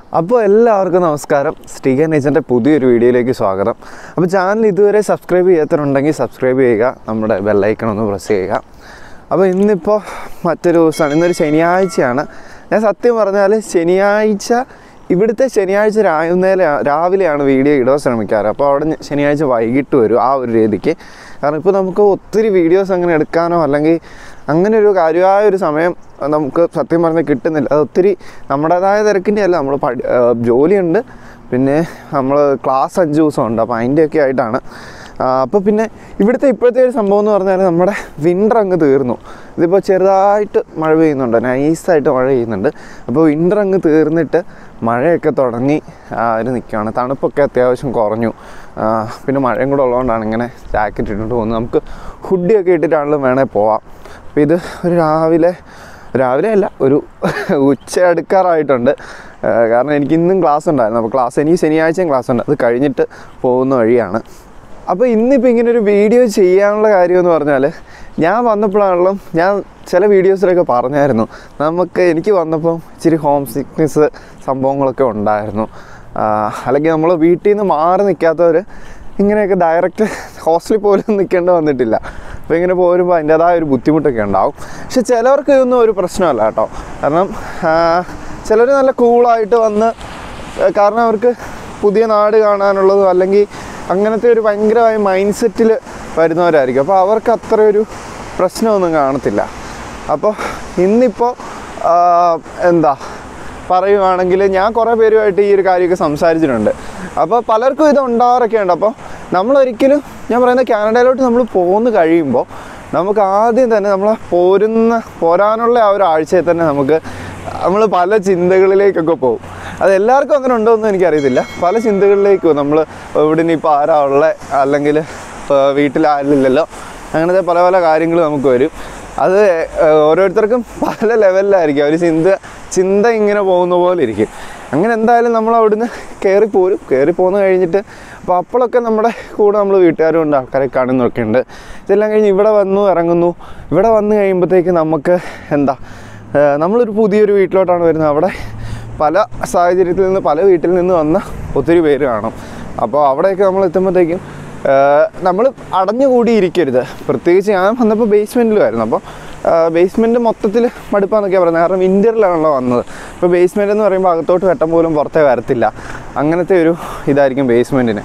അപ്പോൾ എല്ലാവർക്കും നമസ്കാരം സ്റ്റീഗൻ നേച്ചറിൻ്റെ പുതിയൊരു വീഡിയോയിലേക്ക് സ്വാഗതം അപ്പോൾ ചാനൽ ഇതുവരെ സബ്സ്ക്രൈബ് ചെയ്യാത്തവരുണ്ടെങ്കിൽ സബ്സ്ക്രൈബ് ചെയ്യുക നമ്മുടെ ബെല്ലൈക്കൺ ഒന്ന് പ്രസ് ചെയ്യുക അപ്പോൾ ഇന്നിപ്പോൾ മറ്റൊരു ദിവസമാണ് ഇന്നൊരു ശനിയാഴ്ചയാണ് ഞാൻ സത്യം പറഞ്ഞാൽ ശനിയാഴ്ച ഇവിടുത്തെ ശനിയാഴ്ച രാവിലെ രാവിലെയാണ് വീഡിയോ ഇടാൻ ശ്രമിക്കാറ് അപ്പോൾ അവിടെ ഞ- ശനിയാഴ്ച വൈകിട്ട് വരും ആ ഒരു രീതിക്ക് കാരണം ഇപ്പോൾ നമുക്ക് ഒത്തിരി വീഡിയോസ് അങ്ങനെ എടുക്കാനോ അല്ലെങ്കിൽ അങ്ങനെ ഒരു കാര്യമായ ഒരു സമയം നമുക്ക് സത്യം പറഞ്ഞാൽ കിട്ടുന്നില്ല അത് ഒത്തിരി നമ്മുടേതായ തിരക്കിൻ്റെ അല്ല നമ്മൾ പഠി ആ, ജോലിയുണ്ട് പിന്നെ നമ്മൾ ക്ലാസ് അഞ്ച് ദിവസമുണ്ട് അപ്പോൾ അതിൻ്റെയൊക്കെ ആയിട്ടാണ് അപ്പോൾ പിന്നെ ഇവിടുത്തെ ഇപ്പോഴത്തെ ഒരു സംഭവം എന്ന് പറഞ്ഞാൽ നമ്മുടെ വിൻ്റർ അങ്ങ് തീർന്നു ഇതിപ്പോൾ ചെറുതായിട്ട് മഴ പെയ്യുന്നുണ്ട് നൈസായിട്ട് മഴ പെയ്യുന്നുണ്ട് അപ്പോൾ വിൻ്റർ അങ്ങ് തീർന്നിട്ട് മഴയൊക്കെ തുടങ്ങി ആ, ഒരു നിൽക്കുകയാണ് തണുപ്പൊക്കെ അത്യാവശ്യം കുറഞ്ഞു ആ, പിന്നെ മഴയും കൂടെ ഉള്ളതുകൊണ്ടാണ് ഇങ്ങനെ ജാക്കറ്റ് ഇട്ടിട്ട് പോകുന്നത് നമുക്ക് ഹുഡിയൊക്കെ ഇട്ടിട്ടാണെങ്കിലും വേണേൽ പോവാം അപ്പോൾ ഇത് ഒരു രാവിലെ രാവിലെ അല്ല ഒരു ഉച്ച അടുക്കാറായിട്ടുണ്ട് ആ, കാരണം എനിക്ക് ഇന്നും ക്ലാസ് ഉണ്ടായിരുന്നു അപ്പോൾ ക്ലാസ് എനിക്ക് ശനിയാഴ്ചയും ക്ലാസ് ഉണ്ട് അത് കഴിഞ്ഞിട്ട് പോകുന്ന വഴിയാണ് അപ്പോൾ ഇന്നിപ്പോൾ ഇങ്ങനെ ഒരു വീഡിയോ ചെയ്യാനുള്ള കാര്യം എന്ന് പറഞ്ഞാൽ ഞാൻ വന്നപ്പോഴാണല്ലോ ഞാൻ ചില വീഡിയോസിലൊക്കെ പറഞ്ഞായിരുന്നു നമുക്ക് എനിക്ക് വന്നപ്പോൾ ഇച്ചിരി ഹോം സിക്നെസ് സംഭവങ്ങളൊക്കെ ഉണ്ടായിരുന്നു ആ, അല്ലെങ്കിൽ നമ്മൾ വീട്ടിൽ നിന്ന് മാറി നിൽക്കാത്തവർ ഇങ്ങനെയൊക്കെ ഡയറക്റ്റ് ഹോസ്റ്റലിൽ പോലും നിൽക്കേണ്ടി വന്നിട്ടില്ല അപ്പോൾ ഇങ്ങനെ പോരുമ്പോൾ അതിൻ്റേതായ ഒരു ബുദ്ധിമുട്ടൊക്കെ ഉണ്ടാവും പക്ഷെ ചിലവർക്ക് ഇതൊന്നും ഒരു പ്രശ്നമല്ല കേട്ടോ കാരണം ചിലർ നല്ല കൂളായിട്ട് വന്ന് ഏഹ് കാരണം അവർക്ക് പുതിയ നാട് കാണാനുള്ളതും അല്ലെങ്കിൽ അങ്ങനത്തെ ഒരു ഭയങ്കരമായ മൈൻഡ് സെറ്റിൽ വരുന്നവരായിരിക്കും അപ്പോൾ അവർക്ക് അത്ര ഒരു പ്രശ്നമൊന്നും കാണത്തില്ല അപ്പോൾ ഇന്നിപ്പോൾ എന്താ പറയുവാണെങ്കിൽ ഞാൻ കുറേ പേരുമായിട്ട് ഈ ഒരു കാര്യമൊക്കെ സംസാരിച്ചിട്ടുണ്ട് അപ്പോൾ പലർക്കും ഇത് ഉണ്ടാവാറൊക്കെ ഉണ്ട് അപ്പോൾ നമ്മളൊരിക്കലും ഞാൻ പറയുന്നത് കാനഡയിലോട്ട് നമ്മൾ പോന്ന് കഴിയുമ്പോൾ നമുക്ക് ആദ്യം തന്നെ നമ്മൾ പോരുന്ന പോരാനുള്ള ആ ഒരു ആഴ്ചയിൽ തന്നെ നമുക്ക് നമ്മൾ പല ചിന്തകളിലേക്കൊക്കെ പോകും അത് എല്ലാവർക്കും അങ്ങനെ ഉണ്ടോ എന്ന് എനിക്കറിയത്തില്ല പല ചിന്തകളിലേക്കും നമ്മൾ ഇവിടെ ഇനിയിപ്പോൾ ആരാ ഉള്ളത് അല്ലെങ്കിൽ വീട്ടിൽ ആരില്ലല്ലോ അങ്ങനത്തെ പല പല കാര്യങ്ങൾ നമുക്ക് വരും അത് ഏഹ്, ഓരോരുത്തർക്കും പല ലെവലിലായിരിക്കും ഒരു ചിന്ത ചിന്ത ഇങ്ങനെ പോകുന്ന പോലെ ഇരിക്കും അങ്ങനെ എന്തായാലും നമ്മൾ അവിടുന്ന് കയറി പോരും കയറി പോന്ന് കഴിഞ്ഞിട്ട് അപ്പോൾ അപ്പോഴൊക്കെ നമ്മുടെ കൂടെ നമ്മൾ വീട്ടുകാരും ഉണ്ട് ആൾക്കാരെ കാണുന്നൊക്കെ ഉണ്ട് ഇതെല്ലാം കഴിഞ്ഞ് ഇവിടെ വന്നു ഇറങ്ങുന്നു ഇവിടെ വന്നു കഴിയുമ്പോഴത്തേക്ക് നമുക്ക് എന്താ ഏഹ്, നമ്മളൊരു പുതിയൊരു വീട്ടിലോട്ടാണ് വരുന്നത് അവിടെ പല സാഹചര്യത്തിൽ നിന്ന് പല വീട്ടിൽ നിന്ന് വന്ന ഒത്തിരി പേര് കാണും അപ്പോൾ അവിടെയൊക്കെ നമ്മൾ എത്തുമ്പോഴത്തേക്കും നമ്മൾ അടഞ്ഞുകൂടി ഇരിക്കരുത് പ്രത്യേകിച്ച് ഞാൻ വന്നപ്പോൾ ബേസ്മെൻറ്റിലുമായിരുന്നു അപ്പോൾ ബേസ്മെൻറ്റ് മൊത്തത്തിൽ മടുപ്പാന്നൊക്കെയാണ് പറയുന്നത് കാരണം വിൻ്ററിലാണല്ലോ വന്നത് ഇപ്പോൾ ബേസ്മെൻ്റ് എന്ന് പറയുമ്പോൾ അകത്തോട്ട് വെട്ടം പോലും പുറത്തേ വരത്തില്ല അങ്ങനത്തെ ഒരു ഇതായിരിക്കും ബേസ്മെൻറ്റിന്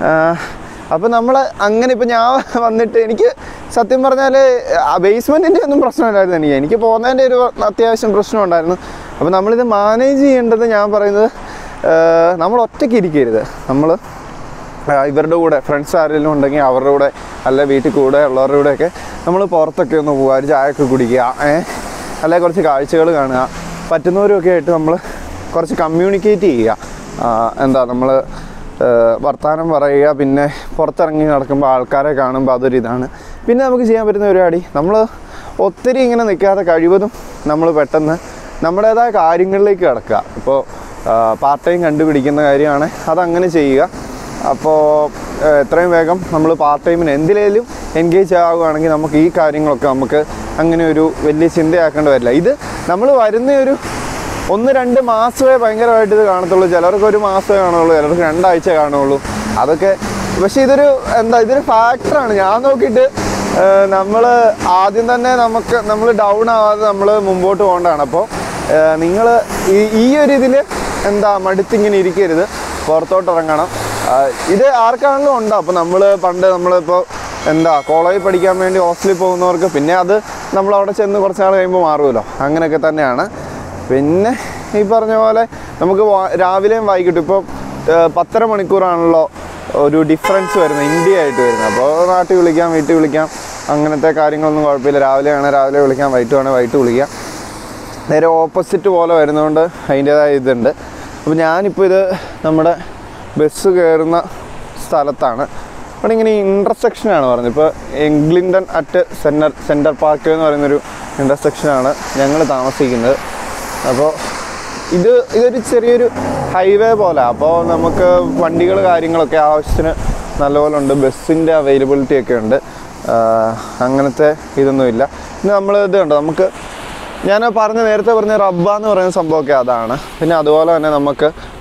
അപ്പോൾ നമ്മൾ അങ്ങനെ ഇപ്പോൾ ഞാൻ വന്നിട്ട് എനിക്ക് സത്യം പറഞ്ഞാൽ ബേസ്മെൻറ്റിൻ്റെ ഒന്നും പ്രശ്നമില്ലായിരുന്നു എനിക്ക് എനിക്ക് പോകുന്നതിൻ്റെ ഒരു അത്യാവശ്യം പ്രശ്നം ഉണ്ടായിരുന്നു അപ്പോൾ നമ്മളിത് മാനേജ് ചെയ്യേണ്ടത് ഞാൻ പറയുന്നത് ആഹ് നമ്മൾ ഒറ്റയ്ക്ക് ഇരിക്കരുത് നമ്മൾ ഇവരുടെ കൂടെ ഫ്രണ്ട്സ് ആരെങ്കിലും ഉണ്ടെങ്കിൽ അവരുടെ കൂടെ അല്ല വീട്ടിൽ കൂടെ ഉള്ളവരുടെ കൂടെയൊക്കെ നമ്മൾ പുറത്തൊക്കെ ഒന്ന് പോകുക ഒരു ചായയൊക്കെ കുടിക്കുക ഏഹ് അല്ലെങ്കിൽ കുറച്ച് കാഴ്ചകൾ കാണുക പറ്റുന്നവരൊക്കെ ആയിട്ട് നമ്മൾ കുറച്ച് കമ്മ്യൂണിക്കേറ്റ് ചെയ്യുക ആഹ് എന്താ നമ്മൾ വർത്തമാനം പറയുക പിന്നെ പുറത്തിറങ്ങി നടക്കുമ്പോൾ ആൾക്കാരെ കാണുമ്പോൾ അതൊരു ഇതാണ് പിന്നെ നമുക്ക് ചെയ്യാൻ പറ്റുന്ന പരിപാടി നമ്മൾ ഒത്തിരി ഇങ്ങനെ നിൽക്കാതെ കഴിവതും നമ്മൾ പെട്ടെന്ന് നമ്മുടേതായ കാര്യങ്ങളിലേക്ക് കിടക്കുക ഇപ്പോൾ പാർട്ട് ടൈം കണ്ടുപിടിക്കുന്ന കാര്യമാണ് അതങ്ങനെ ചെയ്യുക അപ്പോൾ ഏഹ്, എത്രയും വേഗം നമ്മൾ പാർട്ട് ടൈമിന് എന്തിലേലും എൻഗേജ് ആവുകയാണെങ്കിൽ നമുക്ക് ഈ കാര്യങ്ങളൊക്കെ നമുക്ക് അങ്ങനെ ഒരു വലിയ ചിന്തയാക്കേണ്ടി വരില്ല ഇത് നമ്മൾ വരുന്ന ഒരു ഒന്ന് രണ്ട് മാസമേ ഭയങ്കരമായിട്ട് ഇത് കാണത്തുള്ളൂ ചിലർക്ക് ഒരു മാസമേ കാണുള്ളൂ ചിലർക്ക് രണ്ടാഴ്ച കാണുള്ളൂ അതൊക്കെ പക്ഷേ ഇതൊരു എന്താ ഇതൊരു ഫാക്ടറാണ് ഞാൻ നോക്കിയിട്ട് നമ്മൾ ആദ്യം തന്നെ നമുക്ക് നമ്മൾ ഡൗൺ ആവാതെ നമ്മൾ മുമ്പോട്ട് പോകേണ്ടതാണ് അപ്പോൾ നിങ്ങൾ ഈ ഈ ഒരു ഇതിൽ എന്താ മടുത്തിങ്ങനെ ഇരിക്കരുത് പുറത്തോട്ട് ഇറങ്ങണം ആ, ഇത് ആർക്കാണെങ്കിലും ഉണ്ടോ അപ്പോൾ നമ്മൾ പണ്ട് നമ്മളിപ്പോൾ എന്താ കോളേജിൽ പഠിക്കാൻ വേണ്ടി ഹോസ്റ്റലിൽ പോകുന്നവർക്ക് പിന്നെ അത് നമ്മൾ അവിടെ ചെന്ന് കുറച്ച് നാൾ കഴിയുമ്പോൾ മാറുമല്ലോ അങ്ങനെയൊക്കെ തന്നെയാണ് പിന്നെ ഈ പറഞ്ഞ പോലെ നമുക്ക് വാ- രാവിലെയും വൈകിട്ടും ഇപ്പോൾ പത്തര മണിക്കൂറാണല്ലോ ഒരു ഡിഫറൻസ് വരുന്നത് ഇന്ത്യ ആയിട്ട് വരുന്നത് അപ്പോൾ നാട്ടിൽ വിളിക്കാം വീട്ടിൽ വിളിക്കാം അങ്ങനത്തെ കാര്യങ്ങളൊന്നും കുഴപ്പമില്ല രാവിലെ ആണെങ്കിൽ രാവിലെ വിളിക്കാം വൈകിട്ട് വേണേൽ വൈകിട്ട് വിളിക്കാം നേരെ ഓപ്പോസിറ്റ് പോലെ വരുന്നതുകൊണ്ട് അതിൻ്റേതായ ഇതുണ്ട് അപ്പോൾ ഞാനിപ്പോൾ ഇത് നമ്മുടെ ബസ് കയറുന്ന സ്ഥലത്താണ് അവിടെ ഇങ്ങനെ ഇൻ്റർസെക്ഷനാണ് പറഞ്ഞത് ഇപ്പോൾ Eglinton at centre centre park എന്ന് പറയുന്നൊരു ഇൻ്റർസെക്ഷനാണ് ഞങ്ങൾ താമസിക്കുന്നത് അപ്പോൾ ഇത് ഇതൊരു ചെറിയൊരു ഹൈവേ പോലെ അപ്പോൾ നമുക്ക് വണ്ടികൾ കാര്യങ്ങളൊക്കെ ആവശ്യത്തിന് നല്ലപോലെ ഉണ്ട് ബസ്സിൻ്റെ അവൈലബിലിറ്റി ഒക്കെ ഉണ്ട് ആഹ് അങ്ങനത്തെ ഇതൊന്നുമില്ല പിന്നെ നമ്മൾ ഇത് കണ്ടോ നമുക്ക് ഞാൻ പറഞ്ഞ നേരത്തെ പറഞ്ഞ റബ്ബ എന്ന് പറയുന്ന സംഭവമൊക്കെ അതാണ് പിന്നെ അതുപോലെ തന്നെ നമുക്ക്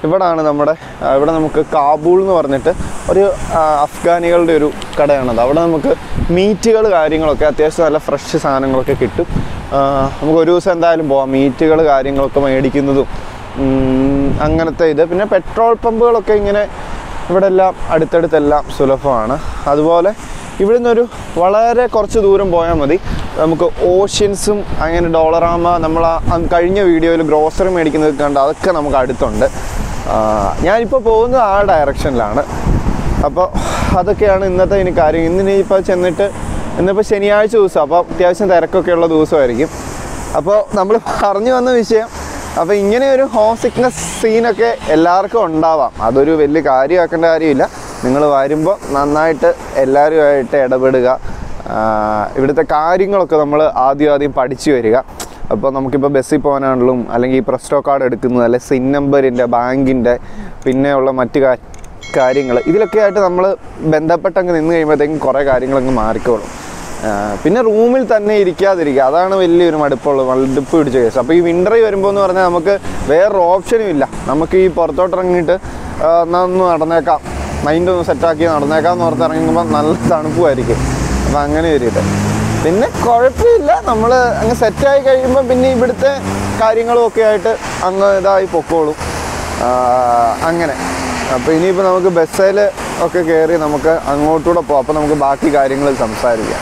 ഇവിടാണ് നമ്മുടെ ആ, ഇവിടെ നമുക്ക് കാബൂൾ എന്ന് പറഞ്ഞിട്ട് ഒരു ആ, അഫ്ഗാനികളുടെ ഒരു കടയാണത് അവിടെ നമുക്ക് മീറ്റുകൾ കാര്യങ്ങളൊക്കെ അത്യാവശ്യം നല്ല ഫ്രഷ് സാധനങ്ങളൊക്കെ കിട്ടും ആ, നമുക്ക് ഒരു ദിവസം എന്തായാലും പോവാം മീറ്റുകൾ കാര്യങ്ങളൊക്കെ മേടിക്കുന്നതും ഉം, അങ്ങനത്തെ ഇത് പിന്നെ പെട്രോൾ പമ്പുകളൊക്കെ ഇങ്ങനെ ഇവിടെ എല്ലാം അടുത്തടുത്തെല്ലാം സുലഭമാണ് അതുപോലെ ഇവിടെ നിന്നൊരു വളരെ കുറച്ച് ദൂരം പോയാൽ മതി നമുക്ക് ഓഷ്യൻസും അങ്ങനെ ഡോളറാമ നമ്മൾ ആ അന്ന് കഴിഞ്ഞ വീഡിയോയിൽ ഗ്രോസറി മേടിക്കുന്നത് കണ്ട് അതൊക്കെ നമുക്ക് അടുത്തുണ്ട് ആ, ഞാനിപ്പോൾ പോകുന്നത് ആ ഡയറക്ഷനിലാണ് അപ്പോൾ അതൊക്കെയാണ് ഇന്നത്തെ ഇനി കാര്യം ഇന്നിനി ഇപ്പോൾ ചെന്നിട്ട് ഇന്നിപ്പോൾ ശനിയാഴ്ച ദിവസം അപ്പോൾ അത്യാവശ്യം തിരക്കൊക്കെ ഉള്ള ദിവസമായിരിക്കും അപ്പോൾ നമ്മൾ പറഞ്ഞു വന്ന വിഷയം അപ്പോൾ ഇങ്ങനെ ഒരു ഹോം സിക്നസ് സീനൊക്കെ എല്ലാവർക്കും ഉണ്ടാവാം അതൊരു വലിയ കാര്യമാക്കേണ്ട കാര്യമില്ല നിങ്ങൾ വരുമ്പോൾ നന്നായിട്ട് എല്ലാവരുമായിട്ട് ഇടപെടുക ആ, ഇവിടുത്തെ കാര്യങ്ങളൊക്കെ നമ്മൾ ആദ്യം ആദ്യം പഠിച്ചു വരിക അപ്പോൾ നമുക്കിപ്പോൾ ബസ്സിൽ പോകാനാണെങ്കിലും അല്ലെങ്കിൽ ഈ പ്രസ്റ്റോ കാർഡ് എടുക്കുന്നത് അല്ലെങ്കിൽ സിൻ നമ്പറിൻ്റെ ബാങ്കിൻ്റെ പിന്നെയുള്ള മറ്റു കാ കാര്യങ്ങൾ ഇതിലൊക്കെ ആയിട്ട് നമ്മൾ ബന്ധപ്പെട്ടങ്ങ് നിന്ന് കഴിയുമ്പോഴത്തേക്കും കുറേ കാര്യങ്ങളങ്ങ് മാറിക്കോളും ആ, പിന്നെ റൂമിൽ തന്നെ ഇരിക്കാതിരിക്കുക അതാണ് വലിയൊരു മടുപ്പുള്ളത് മടുപ്പ് പിടിച്ച കേസ് അപ്പോൾ ഈ വിൻ്ററിൽ വരുമ്പോൾ എന്ന് പറഞ്ഞാൽ നമുക്ക് വേറൊരു ഓപ്ഷനും ഇല്ല നമുക്ക് ഈ പുറത്തോട്ട് ഇറങ്ങിയിട്ട് ആ, എന്നാ ഒന്ന് നടന്നേക്കാം മൈൻഡ് ഒന്ന് സെറ്റാക്കി നടന്നേക്കാം എന്ന് ഓർത്ത് ഇറങ്ങുമ്പോൾ നല്ല തണുപ്പുമായിരിക്കും അപ്പം അങ്ങനെ ഒരു ഇത് പിന്നെ കുഴപ്പമില്ല നമ്മൾ അങ്ങ് സെറ്റായി കഴിയുമ്പോൾ പിന്നെ ഇവിടുത്തെ കാര്യങ്ങളും ഒക്കെ ആയിട്ട് അങ്ങ് ഇതായി പൊക്കോളും ആ, അങ്ങനെ അപ്പോൾ ഇനിയിപ്പോൾ നമുക്ക് ബസ്സിൽ ഒക്കെ കയറി നമുക്ക് അങ്ങോട്ടൂടെ പോകാം അപ്പോൾ നമുക്ക് ബാക്കി കാര്യങ്ങൾ സംസാരിക്കാം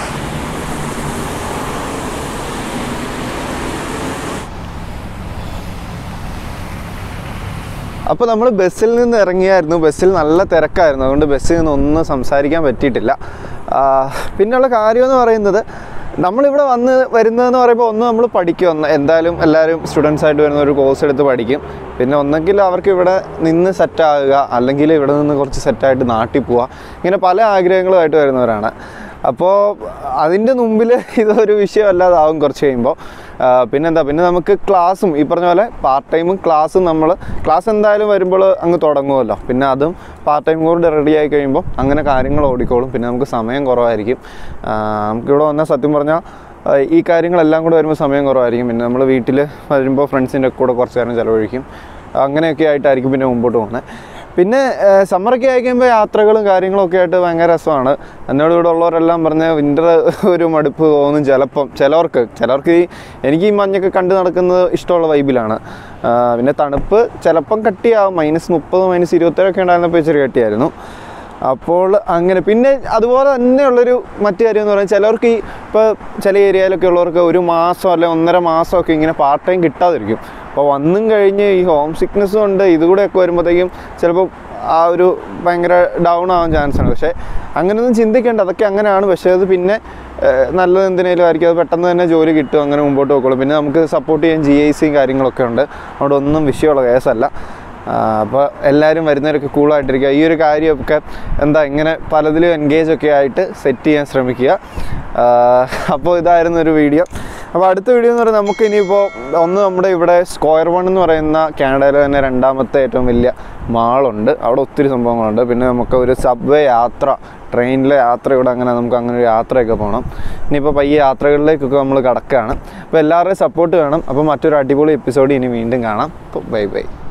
അപ്പോൾ നമ്മൾ ബസ്സിൽ നിന്ന് ഇറങ്ങിയായിരുന്നു ബസ്സിൽ നല്ല തിരക്കായിരുന്നു അതുകൊണ്ട് ബസ്സിൽ നിന്ന് ഒന്നും സംസാരിക്കാൻ പറ്റിയിട്ടില്ല ആ, പിന്നെയുള്ള കാര്യമെന്ന് പറയുന്നത് നമ്മളിവിടെ വന്ന് വരുന്നതെന്ന് പറയുമ്പോൾ ഒന്ന് നമ്മൾ പഠിക്കും ഒന്ന് എന്തായാലും എല്ലാവരും സ്റ്റുഡൻസ് ആയിട്ട് വരുന്ന ഒരു കോഴ്സ് എടുത്ത് പഠിക്കും പിന്നെ ഒന്നെങ്കിൽ അവർക്ക് ഇവിടെ നിന്ന് സെറ്റാകുക അല്ലെങ്കിൽ ഇവിടെ നിന്ന് കുറച്ച് സെറ്റായിട്ട് നാട്ടിൽ പോവുക ഇങ്ങനെ പല ആഗ്രഹങ്ങളുമായിട്ട് വരുന്നവരാണ് അപ്പോൾ അതിൻ്റെ മുമ്പിൽ ഇതൊരു വിഷയമല്ലാതാവും കുറച്ച് കഴിയുമ്പോൾ ആ, പിന്നെന്താ പിന്നെ നമുക്ക് ക്ലാസ്സും ഈ പറഞ്ഞ പോലെ പാർട്ട് ടൈമും ക്ലാസ്സും നമ്മൾ ക്ലാസ് എന്തായാലും വരുമ്പോൾ അങ്ങ് തുടങ്ങുമല്ലോ പിന്നെ അതും പാർട്ട് ടൈം കൂടെ റെഡി ആയി കഴിയുമ്പോൾ അങ്ങനെ കാര്യങ്ങൾ ഓടിക്കോളും പിന്നെ നമുക്ക് സമയം കുറവായിരിക്കും ആ, നമുക്കിവിടെ വന്നാൽ സത്യം പറഞ്ഞാൽ ആ, ഈ കാര്യങ്ങളെല്ലാം കൂടെ വരുമ്പോൾ സമയം കുറവായിരിക്കും പിന്നെ നമ്മൾ വീട്ടിൽ വരുമ്പോൾ ഫ്രണ്ട്സിൻ്റെ കൂടെ കുറച്ച് നേരം ചിലവഴിക്കും അങ്ങനെയൊക്കെ ആയിട്ടായിരിക്കും പിന്നെ മുമ്പോട്ട് പോകുന്നത് പിന്നെ സമ്മറൊക്കെ ആയി കഴിയുമ്പോൾ യാത്രകളും കാര്യങ്ങളും ഒക്കെ ആയിട്ട് ഭയങ്കര രസമാണ് എന്നോട് ഇവിടെ ഉള്ളവരെല്ലാം പറഞ്ഞ വിൻ്റർ ഒരു മടുപ്പ് തോന്നും ചിലപ്പം ചിലവർക്ക് ചിലവർക്ക് ഈ എനിക്ക് ഈ മഞ്ഞൊക്കെ കണ്ട് നടക്കുന്നത് ഇഷ്ടമുള്ള വൈബിലാണ് ആ, പിന്നെ തണുപ്പ് ചിലപ്പം കട്ടിയാവും മൈനസ് മുപ്പത് മൈനസ് ഇരുപത്തേഴൊക്കെ ഉണ്ടായിരുന്നപ്പോൾ ഇച്ചിരി കട്ടിയായിരുന്നു അപ്പോൾ അങ്ങനെ പിന്നെ അതുപോലെ തന്നെയുള്ളൊരു മറ്റു കാര്യം എന്ന് പറയുന്നത് ചിലർക്ക് ഈ ഇപ്പോൾ ചില ഏരിയയിലൊക്കെ ഉള്ളവർക്ക് ഒരു മാസം അല്ലെങ്കിൽ ഒന്നര മാസമൊക്കെ ഇങ്ങനെ പാർട്ട് ടൈം കിട്ടാതിരിക്കും അപ്പോൾ വന്നും കഴിഞ്ഞ് ഈ ഹോം സിക്നസ്സും ഉണ്ട് ഇതുകൂടെയൊക്കെ വരുമ്പോഴത്തേക്കും ചിലപ്പോൾ ആ ഒരു ഭയങ്കര ഡൗൺ ആവാൻ ചാൻസ് ആണ് പക്ഷേ അങ്ങനെയൊന്നും ചിന്തിക്കേണ്ട അതൊക്കെ അങ്ങനെയാണ് പക്ഷേ അത് പിന്നെ ഏഹ്, നല്ലത് എന്തിനേലും ആയിരിക്കും അത് പെട്ടെന്ന് തന്നെ ജോലി കിട്ടും അങ്ങനെ മുമ്പോട്ട് പോയിക്കോളും പിന്നെ നമുക്ക് സപ്പോർട്ട് ചെയ്യാൻ ജി ഐ സിയും കാര്യങ്ങളൊക്കെ ഉണ്ട് അവിടെ ഒന്നും വിഷയമുള്ള കേസല്ല അപ്പോൾ എല്ലാവരും വരുന്നവരൊക്കെ കൂളായിട്ടിരിക്കുക ഈ ഒരു കാര്യമൊക്കെ എന്താ ഇങ്ങനെ പലതിലും എൻഗേജ് ഒക്കെ ആയിട്ട് സെറ്റ് ചെയ്യാൻ ശ്രമിക്കുക അപ്പോൾ ഇതായിരുന്നു ഒരു വീഡിയോ അപ്പോൾ അടുത്ത വീഡിയോ എന്ന് പറയുന്നത് നമുക്ക് ഇനിയിപ്പോൾ ഒന്ന് നമ്മുടെ ഇവിടെ സ്ക്വയർ വൺ എന്ന് പറയുന്ന കാനഡയിലെ തന്നെ രണ്ടാമത്തെ ഏറ്റവും വലിയ മാളുണ്ട് അവിടെ ഒത്തിരി സംഭവങ്ങളുണ്ട് പിന്നെ നമുക്ക് ഒരു സബ്വേ യാത്ര ട്രെയിനിലെ യാത്ര ഇവിടെ അങ്ങനെ നമുക്ക് അങ്ങനെ ഒരു യാത്രയൊക്കെ പോകണം ഇനിയിപ്പോൾ പയ്യെ യാത്രകളിലേക്കൊക്കെ നമ്മൾ കടക്കുകയാണ് അപ്പോൾ എല്ലാവരുടെയും സപ്പോർട്ട് വേണം അപ്പോൾ മറ്റൊരു അടിപൊളി എപ്പിസോഡ് ഇനി വീണ്ടും കാണാം അപ്പോൾ ബൈ ബൈ